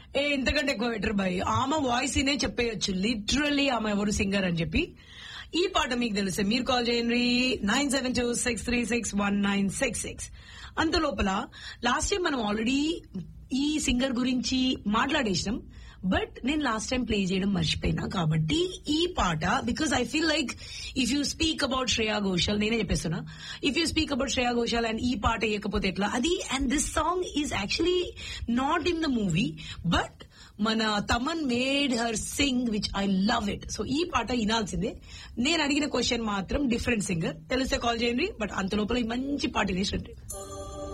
ఏ ఇంతకంటే ఎక్కువ better bye ఆమె వాయిస్ నే చెప్పేయచ్చు లిటరల్లీ ఆమె ఎవరు సింగర్ అని చెప్పి ఈ పాట మీకు తెలిసే మీరు కాల్ చేయండి nine seven two six three six one nine six six అంత లోపల లాస్ట్ టైం మనం ఆల్రెడీ ఈ సింగర్ గురించి మాట్లాడేసినాం బట్ నేను లాస్ట్ టైం ప్లే చేయడం మర్చిపోయినా కాబట్టి ఈ పాట because I feel like if you speak about Shreya Ghoshal నేనే చెప్పేస్తున్నా if you speak about Shreya Ghoshal and ఈ పాట వేయకపోతే ఎట్లా అది and this song is actually not in the movie but మన Thaman made her sing which I love it so ఈ పాట వినాల్సిందే నేను అడిగిన క్వశ్చన్ మాత్రం డిఫరెంట్ సింగర్ తెలిస్తే కాల్ చేయండి బట్ అంత లోపల ఈ మంచి పాట వేసి